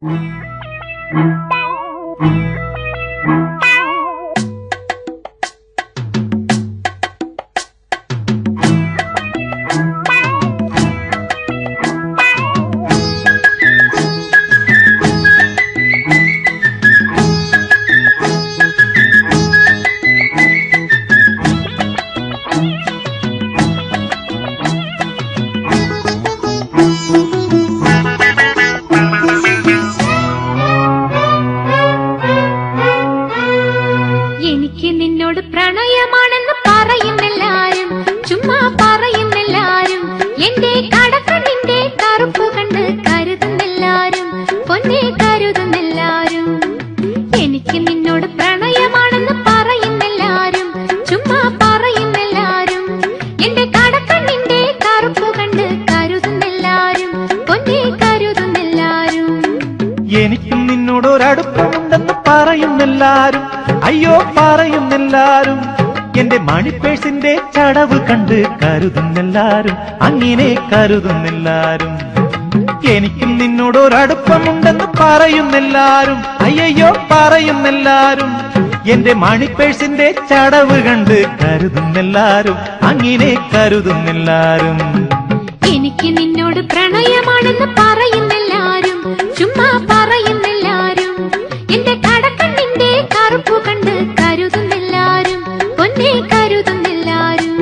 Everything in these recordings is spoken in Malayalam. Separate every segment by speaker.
Speaker 1: എനിക്ക് നിന്നോട് പ്രണയമാണെന്ന് പറയുന്നെല്ലാരും ചുമ്മാ പറയുന്നെല്ലാരും എന്റെ കടക്കണ്ണിന്റെ കറുപ്പ് കണ്ട് കരുതുന്നെല്ലാരും പൊന്നെ കരുതുന്നെല്ലാരും എനിക്ക് നിന്നോട് പ്രണയമാണെന്ന് പറയുന്നെല്ലാരും ചുമ്മാ പറയുന്നെല്ലാരും എന്റെ കടക്കണ്ണിന്റെ കറുപ്പ് കണ്ട് കരുതുന്നെല്ലാരും പൊന്നെ കരുതുന്നെല്ലാരും
Speaker 2: എനിക്കും നിന്നോടൊരടുപ്പമുണ്ടെന്ന് പറയുന്നെല്ലാരും അയ്യോ പറയുന്നെല്ലാരും എന്റെ മണിപ്പേഴ്സിന്റെ ചടവ് കണ്ട് കരുതുന്നെല്ലാരും അങ്ങനെ കരുതുന്നെല്ലാരും എനിക്കും നിന്നോടൊരടുപ്പമുണ്ടെന്ന് പറയുന്നെല്ലാരും അയ്യോ പറയുന്നെല്ലാരും എന്റെ മണിപ്പേഴ്സിന്റെ ചടവ് കണ്ട് കരുതുന്നെല്ലാരും അങ്ങനെ കരുതുന്നെല്ലാരും
Speaker 1: എനിക്ക് നിന്നോട് പ്രണയമാണെന്ന് പറയുന്നെല്ലാരും ചുമ്മാ പറയുന്നെല്ലാരും എന്റെ കടക്കണ്ണിന്റെ കറുപ്പ് കണ്ട് കരുതുന്നെല്ലാരും പൊന്നെ കരുതുന്നെല്ലാരും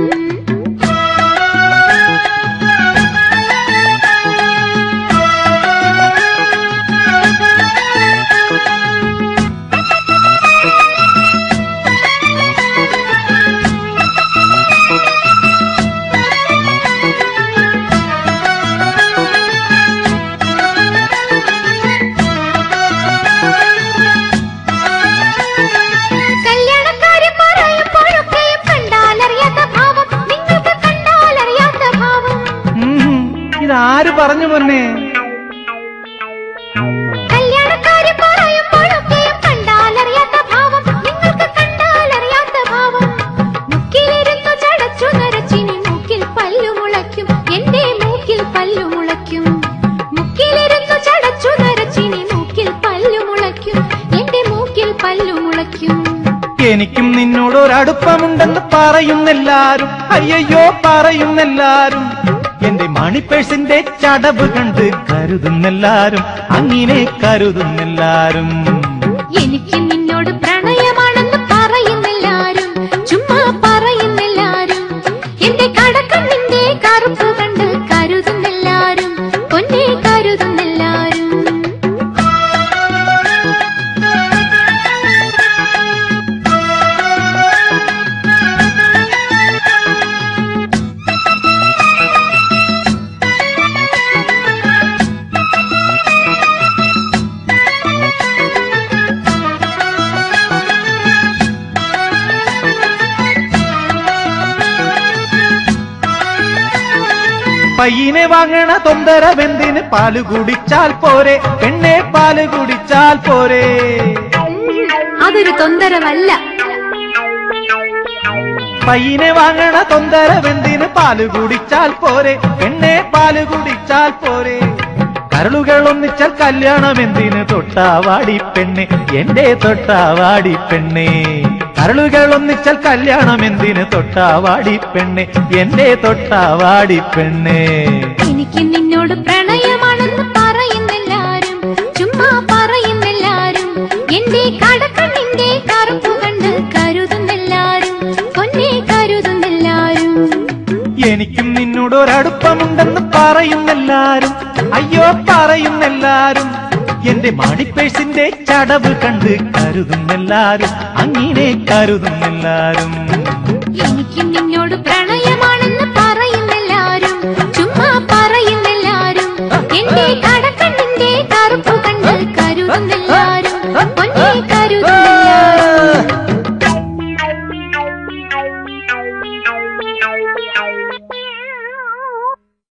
Speaker 1: കല്യാണക്കാരി പറയുമ്പോഴൊക്കെയും കണ്ടാലറിയാത്ത ഭാവം നിങ്ങൾക്ക് കണ്ടാലറിയാത്ത ഭാവം
Speaker 2: ഉം, ഇതാര് പറഞ്ഞു പൊന്നെ
Speaker 1: കല്യാണക്കാരി പറയുമ്പോഴൊക്കെയും കണ്ടാലറിയാത്ത ഭാവം നിങ്ങൾക്ക് കണ്ടാലറിയാത്ത ഭാവം മുക്കിലിരുന്നു ചടച്ചു നരച്ചിനി മൂക്കിൽ പല്ലു മുളയ്ക്കും എന്റെ മൂക്കിൽ പല്ലു മുളയ്ക്കും മുക്കിലിരുന്നു ചടച്ചു നരച്ചിനി മൂക്കിൽ പല്ലു മുളയ്ക്കും എന്റെ മൂക്കിൽ പല്ലു മുളയ്ക്കും
Speaker 2: എനിക്കും നിന്നോടൊരടുപ്പമുണ്ടെന്ന് പറയുന്നെല്ലാരും അയ്യോ പറയുന്നെല്ലാരും എന്റെ മണിപ്പേഴ്സിന്റെ ചടവ് കണ്ട് കരുതുന്നെല്ലാരും അങ്ങനെ കരുതുന്നെല്ലാരും
Speaker 1: എനിക്ക് നിന്നോട് പ്രണയമാണെന്ന് പറയുന്നെല്ലാരും ചുമ്മാ പറയുന്നെല്ലാരും എന്റെ കടക്കണ്ണിന്റെ കറുപ്പ് കണ്ട് കരുതുന്നെല്ലാരും പൊന്നെ കരുതുന്നെല്ലാരും
Speaker 2: പയ്യനെ വാങ്ങണ തൊന്തര വെന്തിന് പാല് കുടിച്ചാൽ പോരെ പെണ്ണെ പാല് കുടിച്ചാൽ പോരെ
Speaker 1: അതൊരു തൊന്തരമല്ല
Speaker 2: പയ്യനെ വാങ്ങണ തൊന്തര വെന്തിന് പാല് കുടിച്ചാൽ പോരെ പെണ്ണെ പാല് കുടിച്ചാൽ പോരെ കരളുകൾ ഒന്നിച്ചാൽ കല്യാണം എന്തിന് തൊട്ടാവാടി പെണ്ണെ എന്റെ തൊട്ടാവാടി പെണ്ണെ കരളുകൾ ഒന്നിച്ചാൽ കല്യാണം എന്തിന് തൊട്ടാവാടി പെണ്ണെ എന്റെ തൊട്ടാവാടി പെണ്ണെ
Speaker 1: എനിക്ക് നിന്നോട് പ്രണയമാണെന്ന് പറയുന്നെല്ലാരും ചുമ്മാ പറയുന്നെല്ലാരും എന്റെ കടക്കണ്ണിന്റെ കറുപ്പ് കണ്ട് കരുതുന്നെല്ലാരും പൊന്നെ കരുതുന്നെല്ലാരും
Speaker 2: എനിക്കും നിന്നോടൊരടുപ്പമുണ്ടെന്ന് പറയുന്നെല്ലാരും അയ്യോ പറയുന്നെല്ലാരും എന്റെ മണിപ്പേഴ്സിന്റെ ചടവ് കണ്ട് കരുതുന്നെല്ലാരും അങ്ങനെ കരുതുന്നെല്ലാരും
Speaker 1: എനിക്ക് നിന്നോട് പ്രണ